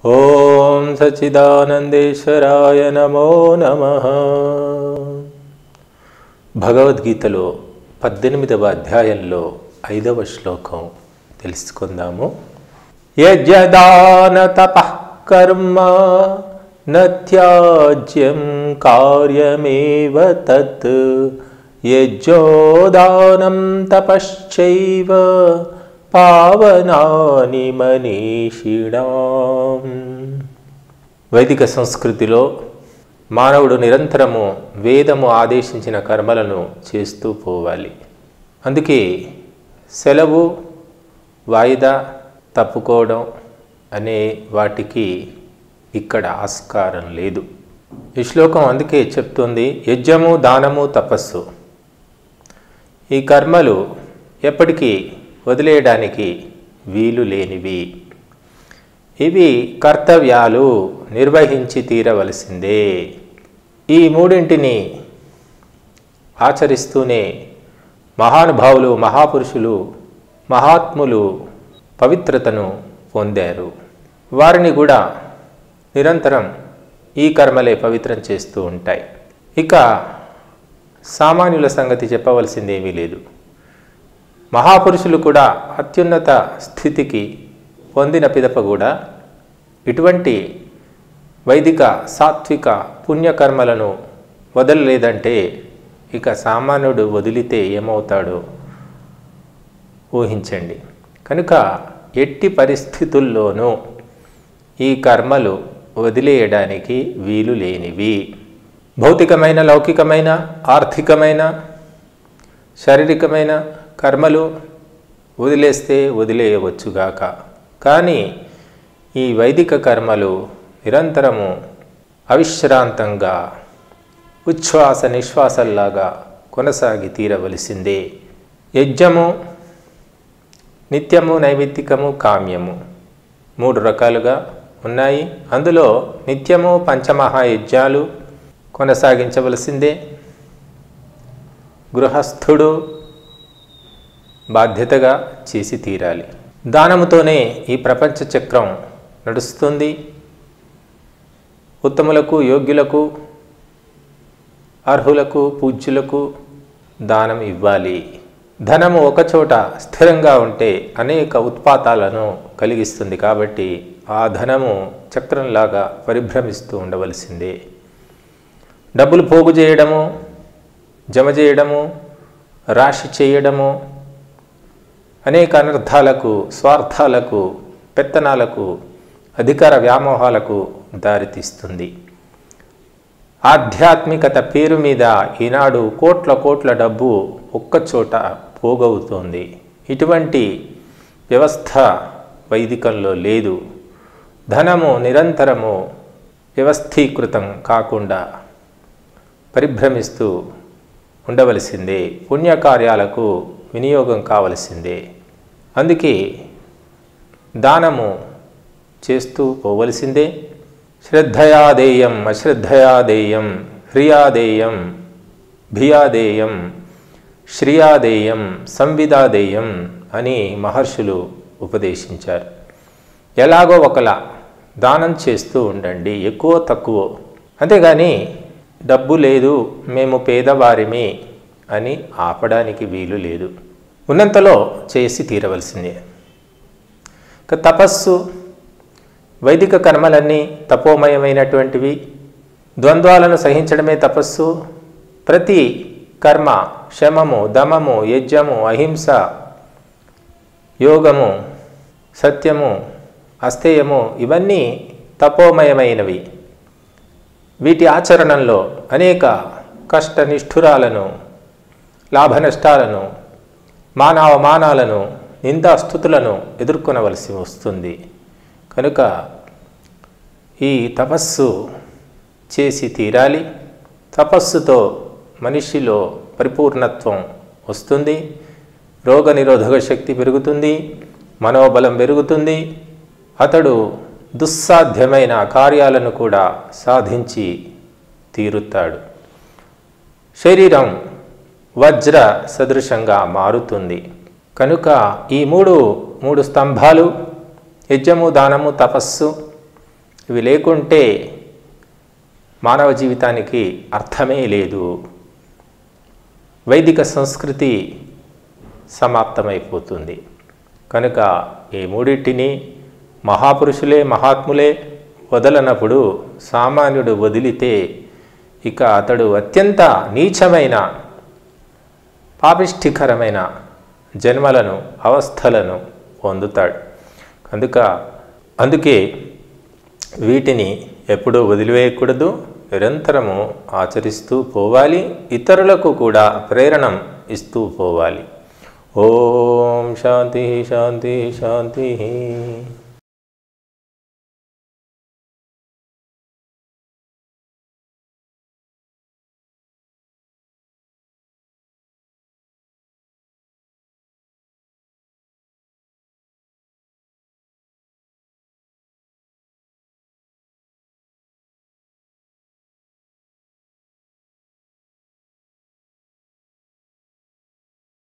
ఓం సచిదానందేశ్వరాయ నమో నమ భగవద్గీతలో పద్దెనిమిదవ అధ్యాయంలో ఐదవ శ్లోకం తెలుసుకుందాము యజ్ఞదాన తపః కర్మ నత్యాజ్యం కార్యమేవ తత్ యజ్ఞోదానం తపశ్చైవ పావనాని మనీషిణాం వైదిక సంస్కృతిలో మానవుడు నిరంతరము వేదము ఆదేశించిన కర్మలను చేస్తూ పోవాలి అందుకే సెలవు వాయిదా తప్పుకోవడం అనే వాటికి ఇక్కడ ఆస్కారం లేదు ఈ శ్లోకం అందుకే చెప్తుంది యజ్ఞము దానము తపస్సు ఈ కర్మలు ఎప్పటికీ వదిలేయడానికి వీలు లేనివి ఇవి కర్తవ్యాలు నిర్వహించి తీరవలసిందే ఈ మూడింటిని ఆచరిస్తూనే మహానుభావులు మహాపురుషులు మహాత్ములు పవిత్రతను పొందారు వారిని కూడా నిరంతరం ఈ కర్మలే పవిత్రం చేస్తూ ఉంటాయి ఇక సామాన్యుల సంగతి చెప్పవలసిందేమీ లేదు మహాపురుషులు కూడా అత్యున్నత స్థితికి పొందిన పిదప కూడా ఇటువంటి వైదిక సాత్విక పుణ్యకర్మలను వదలలేదంటే ఇక సామాన్యుడు వదిలితే ఏమవుతాడో ఊహించండి కనుక ఎట్టి పరిస్థితుల్లోనూ ఈ కర్మలు వదిలేయడానికి వీలు లేనివి భౌతికమైన లౌకికమైన ఆర్థికమైన శారీరకమైన కర్మలు వదిలేస్తే వదిలేయవచ్చుగాక కానీ ఈ వైదిక కర్మలు నిరంతరము అవిశ్రాంతంగా ఉచ్ఛ్వాస నిశ్వాసల్లాగా కొనసాగి తీరవలసిందే యజ్ఞము నిత్యము నైమిత్తికము కామ్యము మూడు రకాలుగా ఉన్నాయి అందులో నిత్యము పంచమహాయజ్ఞాలు కొనసాగించవలసిందే గృహస్థుడు బాధ్యతగా చేసి తీరాలి దానముతోనే ఈ ప్రపంచ చక్రం నడుస్తుంది ఉత్తములకు యోగ్యులకు అర్హులకు పూజ్యులకు దానం ఇవ్వాలి ధనము ఒకచోట స్థిరంగా ఉంటే అనేక ఉత్పాతాలను కలిగిస్తుంది కాబట్టి ఆ ధనము చక్రంలాగా పరిభ్రమిస్తూ ఉండవలసిందే డబ్బులు పోగు చేయడము జమ చేయడము రాశి చేయడము అనేక అనర్థాలకు స్వార్థాలకు పెత్తనాలకు అధికార వ్యామోహాలకు దారితీస్తుంది ఆధ్యాత్మికత పేరు మీద ఈనాడు కోట్ల కోట్ల డబ్బు ఒక్కచోట పోగవుతోంది ఇటువంటి వ్యవస్థ వైదికంలో లేదు ధనము నిరంతరము వ్యవస్థీకృతం కాకుండా పరిభ్రమిస్తూ ఉండవలసిందే పుణ్యకార్యాలకు వినియోగం కావలసిందే అందుకే దానము చేస్తూ పోవలసిందే శ్రద్ధయాదేయం అశ్రద్ధయాదేయం హ్రియాదేయం భియాదేయం శ్రియాదేయం సంవిదాదేయం అని మహర్షులు ఉపదేశించారు ఎలాగో ఒకలా దానం చేస్తూ ఉండండి ఎక్కువ తక్కువ అంతేగాని డబ్బు లేదు మేము పేదవారిమి అని ఆపడానికి వీలు లేదు ఉన్నంతలో చేసి తీరవలసిందే ఇక తపస్సు వైదిక కర్మలన్నీ తపోమయమైనటువంటివి ద్వంద్వాలను సహించడమే తపస్సు ప్రతి కర్మ శమము దమము యజ్ఞము అహింస యోగము సత్యము అస్థేయము ఇవన్నీ తపోమయమైనవి వీటి ఆచరణలో అనేక కష్ట నిష్ఠురాలను లాభనష్టాలను మానవమానాలను నిందాస్థుతులను ఎదుర్కొనవలసి వస్తుంది కనుక ఈ తపస్సు చేసి తీరాలి తపస్సుతో మనిషిలో పరిపూర్ణత్వం వస్తుంది రోగనిరోధక శక్తి పెరుగుతుంది మనోబలం పెరుగుతుంది అతడు దుస్సాధ్యమైన కార్యాలను కూడా సాధించి తీరుతాడు శరీరం వజ్ర సదృశంగా మారుతుంది కనుక ఈ మూడు మూడు స్తంభాలు యజ్ఞము దానము తపస్సు ఇవి లేకుంటే మానవ జీవితానికి అర్థమే లేదు వైదిక సంస్కృతి సమాప్తమైపోతుంది కనుక ఈ మూడింటిని మహాపురుషులే మహాత్ములే వదలనప్పుడు సామాన్యుడు వదిలితే ఇక అతడు అత్యంత నీచమైన పాపిష్టికరమైన జన్మలను అవస్థలను పొందుతాడు కనుక అందుకే వీటిని ఎప్పుడూ వదిలివేయకూడదు నిరంతరము ఆచరిస్తూ పోవాలి ఇతరులకు కూడా ప్రేరణం ఇస్తూ పోవాలి ఓం శాంతి శాంతి శాంతి